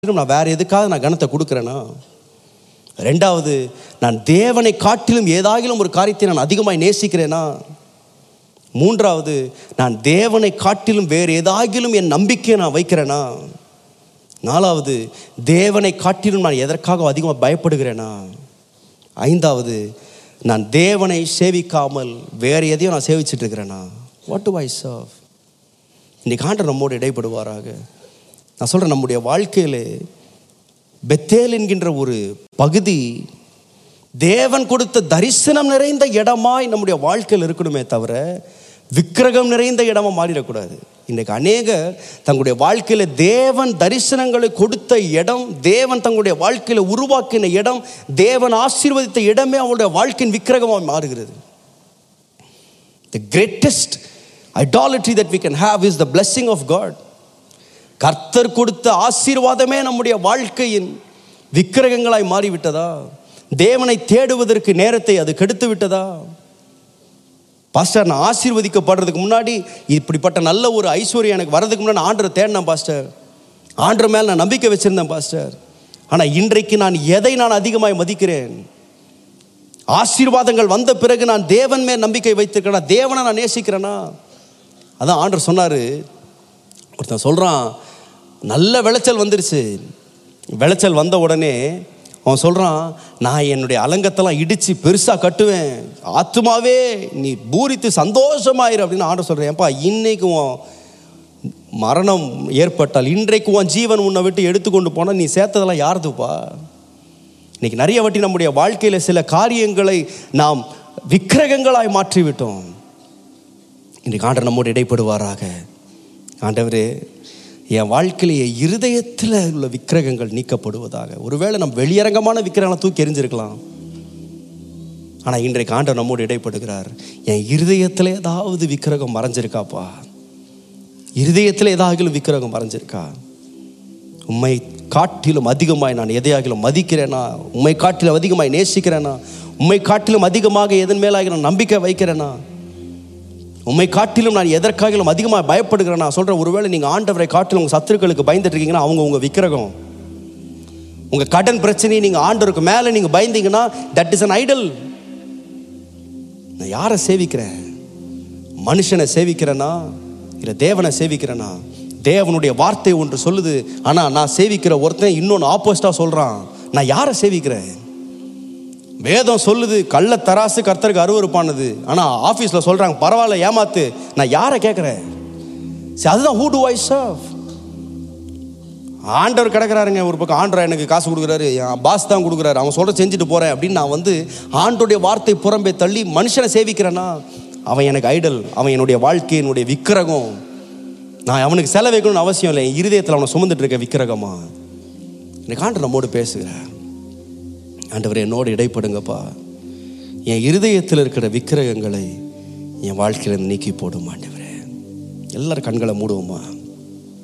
நான் வேற எதுக்காக நான் கனத்தை கொடுக்குறேன்னா ரெண்டாவது நான் தேவனை காட்டிலும் ஏதாகிலும் ஒரு காரியத்தை நான் அதிகமாய் நேசிக்கிறேனா மூன்றாவது நான் தேவனை காட்டிலும் வேறு ஏதாகிலும் என் நம்பிக்கையை நான் வைக்கிறேனா நாலாவது தேவனை காட்டிலும் நான் எதற்காக அதிகமாக பயப்படுகிறேனா ஐந்தாவது நான் தேவனை சேவிக்காமல் வேறு எதையும் நான் சேவிச்சிட்டு இருக்கிறேனா வாட் டு ஐ சர்வ் இன்னைக்கு ஆண்டவர் நம்மோடு இடைப்படுவாராக நான் சொல்கிறேன் நம்முடைய வாழ்க்கையிலே பெத்தேல் என்கின்ற ஒரு பகுதி தேவன் கொடுத்த தரிசனம் நிறைந்த இடமாய் நம்முடைய வாழ்க்கையில் இருக்கணுமே தவிர விக்கிரகம் நிறைந்த இடமா மாறிடக்கூடாது இன்றைக்கு அநேகர் தங்களுடைய வாழ்க்கையில் தேவன் தரிசனங்களை கொடுத்த இடம் தேவன் தங்களுடைய வாழ்க்கையில் உருவாக்கின இடம் தேவன் ஆசீர்வதித்த இடமே அவங்களுடைய வாழ்க்கையின் விக்கிரகமாக மாறுகிறது the greatest idolatry that we can have is the blessing of God கர்த்தர் கொடுத்த ஆசீர்வாதமே நம்முடைய வாழ்க்கையின் விக்கிரகங்களாய் மாறிவிட்டதா தேவனை தேடுவதற்கு நேரத்தை அது கெடுத்து விட்டதா பாஸ்டர் நான் ஆசீர்வதிக்கப்படுறதுக்கு முன்னாடி இப்படிப்பட்ட நல்ல ஒரு ஐஸ்வர்யம் எனக்கு வர்றதுக்கு முன்னாடி ஆண்டரை தேடினேன் பாஸ்டர் ஆண்டர் மேல் நான் நம்பிக்கை வச்சிருந்தேன் பாஸ்டர் ஆனால் இன்றைக்கு நான் எதை நான் அதிகமாய் மதிக்கிறேன் ஆசீர்வாதங்கள் வந்த பிறகு நான் தேவன் மேல் நம்பிக்கை வைத்திருக்கிறேனா தேவனை நான் நேசிக்கிறேனா அதான் ஆண்டர் சொன்னார் ஒருத்தன் சொல்கிறான் நல்ல விளைச்சல் வந்துருச்சு விளைச்சல் வந்த உடனே அவன் சொல்கிறான் நான் என்னுடைய அலங்கத்தெல்லாம் இடித்து பெருசாக கட்டுவேன் ஆத்துமாவே நீ பூரித்து சந்தோஷமாயிரு அப்படின்னு ஆண்டர் சொல்கிறேன் ஏப்பா இன்னைக்கு உன் மரணம் ஏற்பட்டால் இன்றைக்கு உன் ஜீவன் உன்னை விட்டு எடுத்துக்கொண்டு போனால் நீ சேர்த்ததெல்லாம் யாருதுப்பா இன்னைக்கு நிறைய வாட்டி நம்முடைய வாழ்க்கையில் சில காரியங்களை நாம் விக்கிரகங்களாய் மாற்றிவிட்டோம் இன்றைக்கு ஆண்டர் நம்மோடு இடைப்படுவாராக ஆண்டவரே என் வாழ்க்கையில் என் இருதயத்தில் உள்ள விக்கிரகங்கள் நீக்கப்படுவதாக ஒருவேளை நம்ம வெளியரங்கமான விக்கிரகங்களை தூக்கி எறிஞ்சிருக்கலாம் ஆனால் இன்றைக்கு ஆண்டவர் நம்மோடு இடைப்படுகிறார் என் இருதயத்தில் ஏதாவது விக்கிரகம் மறைஞ்சிருக்காப்பா இருதயத்தில் ஏதாவது விக்கிரகம் மறைஞ்சிருக்கா உண்மை காட்டிலும் அதிகமாய் நான் எதையாகிலும் மதிக்கிறேனா உண்மை காட்டிலும் அதிகமாய் நேசிக்கிறேனா உண்மை காட்டிலும் அதிகமாக எதன் மேலாக நான் நம்பிக்கை வைக்கிறேனா உண்மை காட்டிலும் நான் எதற்காகிலும் அதிகமாக பயப்படுகிறேன் நான் சொல்கிறேன் ஒருவேளை நீங்கள் ஆண்டவரை காட்டிலும் உங்கள் சத்துருக்களுக்கு பயந்துட்டு இருக்கீங்கன்னா அவங்க உங்கள் விக்கிரகம் உங்கள் கடன் பிரச்சனையை நீங்கள் ஆண்டவருக்கு மேலே நீங்கள் பயந்தீங்கன்னா தட் இஸ் அன் ஐடல் நான் யாரை சேவிக்கிறேன் மனுஷனை சேவிக்கிறேனா இல்லை தேவனை சேவிக்கிறேனா தேவனுடைய வார்த்தை ஒன்று சொல்லுது ஆனால் நான் சேவிக்கிற ஒருத்தன் இன்னொன்று ஆப்போசிட்டாக சொல்கிறான் நான் யாரை சேவிக்கிறேன் வேதம் சொல்லுது கள்ள தராசு கர்த்தருக்கு அருவருப்பானது ஆனால் ஆஃபீஸில் சொல்கிறாங்க பரவாயில்ல ஏமாத்து நான் யாரை கேட்குறேன் சரி அதுதான் ஹூ டு ஐ சர்வ் ஆண்டவர் கிடக்கிறாருங்க ஒரு பக்கம் ஆண்டவர் எனக்கு காசு கொடுக்குறாரு என் பாஸ் தான் கொடுக்குறாரு அவன் சொல்கிற செஞ்சுட்டு போகிறேன் அப்படின்னு நான் வந்து ஆண்டோடைய வார்த்தை புறம்பே தள்ளி மனுஷனை சேவிக்கிறேன்னா அவன் எனக்கு ஐடல் அவன் என்னுடைய வாழ்க்கை என்னுடைய விக்கிரகம் நான் அவனுக்கு செலவு வைக்கணும்னு அவசியம் இல்லை என் இருதயத்தில் அவனை சுமந்துட்டு இருக்க விக்கிரகமா எனக்கு ஆண்டு நம்மோடு பேசுகிறேன் ஆண்டவர் என்னோடு இடைப்படுங்கப்பா என் இருதயத்தில் இருக்கிற விக்கிரகங்களை என் வாழ்க்கையில நீக்கி போடும் ஆண்டவரே எல்லாரும் கண்களை மூடுவோமா